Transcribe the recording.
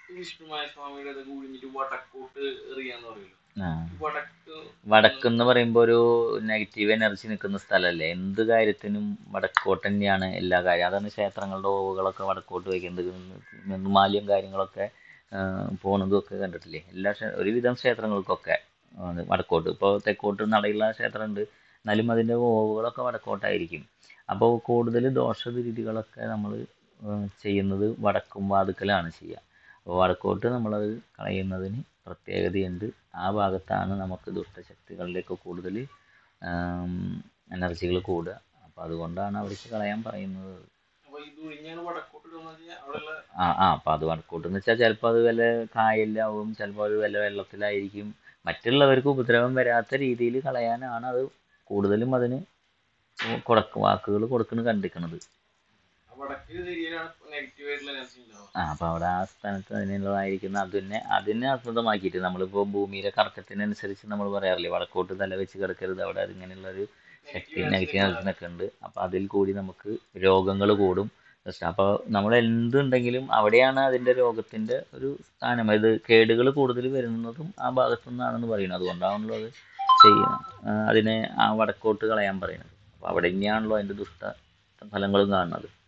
വിഷ്ണുമായ സ്വാമിയുടെ ഇത് കുഴിഞ്ഞിട്ട് വടക്കോട്ട് എറിയാന്ന് പറയുമല്ലോ ആ ഈ വടക്ക് വടക്ക് എന്ന് പറയുമ്പോൾ ഒരു നെഗറ്റീവ് എനർജി നിൽക്കുന്ന സ്ഥലമല്ലേ എന്ത് കാര്യത്തിനും വടക്കോട്ട് തന്നെയാണ് എല്ലാ കാര്യം അതാണ് ക്ഷേത്രങ്ങളുടെ ഓവുകളൊക്കെ വടക്കോട്ട് വയ്ക്കുന്നത് നിർമാല്യം കാര്യങ്ങളൊക്കെ ആ, പോണതും ഒക്കെ കണ്ടിട്ടില്ലേ എല്ലാ ക്ഷേ ഒരുവിധം ക്ഷേത്രങ്ങൾക്കൊക്കെ ആണ് വടക്കോട്ട് ഇപ്പോൾ തെക്കോട്ട് നടയുള്ള ക്ഷേത്രമുണ്ട് എന്നാലും അതിൻ്റെ ഓവുകളൊക്കെ വടക്കോട്ടായിരിക്കും അപ്പോൾ കൂടുതൽ ദോഷവിധികളൊക്കെ നമ്മൾ ചെയ്യുന്നത് വടക്കും വാതുക്കലാണ് ചെയ്യുക അപ്പോൾ വടക്കോട്ട് നമ്മളത് കളയുന്നതിന് പ്രത്യേകതയുണ്ട് ആ ഭാഗത്താണ് നമുക്ക് ദുഷ്ടശക്തികളിലേക്ക് കൂടുതൽ എനർജികൾ കൂടുക അപ്പോൾ അതുകൊണ്ടാണ് അവർക്ക് കളയാൻ പറയുന്നത് അപ്പൊ ഇത് ഒഴിഞ്ഞാണ് വടക്കോട്ട് ഇടുന്നത് അവിടെയുള്ള ആ ആ അപ്പോൾ അത് വടക്കോട്ട് എന്ന് വെച്ചാൽ ചിലപ്പോൾ അത് വല്ല കായലിലാവും ചിലപ്പോൾ അത് വല്ല വെള്ളത്തിലായിരിക്കും മറ്റുള്ളവർക്ക് ഉപദ്രവം വരാത്ത രീതിയിൽ കളയാനാണ് അത് കൂടുതലും അതിന് കൊടുക്ക വാക്കുകൾ കൊടുക്കുന്നത് കണ്ടിരിക്കുന്നത് ആ വടക്ക് ഏരിയയിലാണ് നെഗറ്റീവ് ആയിട്ടുള്ള എനർജി ഉണ്ടാവുക ആ അപ്പോൾ അവിടെ ആ സ്ഥാനത്ത് അതിനുള്ളതായിരിക്കുന്ന അതിനെ അതിനെ ആസ്പദമാക്കിയിട്ട് നമ്മളിപ്പോൾ ഭൂമിയിലെ കറക്കത്തിനനുസരിച്ച് നമ്മൾ പറയാറില്ലേ വടക്കോട്ട് തല വെച്ച് കിടക്കരുത് അവിടെ അതിങ്ങനെയുള്ളൊരു ശക്തി നെഗറ്റീവ് എനർജിനൊക്കെ ഉണ്ട് അപ്പോൾ അതിൽ കൂടി നമുക്ക് രോഗങ്ങൾ കൂടും ജസ്റ്റ് അപ്പോൾ നമ്മൾ എന്തുണ്ടെങ്കിലും അവിടെയാണ് അതിൻ്റെ രോഗത്തിൻ്റെ ഒരു സ്ഥാനം ഇത് കേടുകൾ കൂടുതൽ വരുന്നതും ആ ഭാഗത്തു നിന്നാണെന്ന് പറയുന്നത് അതുകൊണ്ടാണല്ലോ അത് ചെയ്യുന്നത് ആ, അതിനെ ആ വടക്കോട്ട് കളയാൻ പറയുന്നത് അപ്പോൾ അവിടെ തന്നെയാണല്ലോ അതിൻ്റെ ദുഷ്ട ഫലങ്ങളും കാണുന്നത്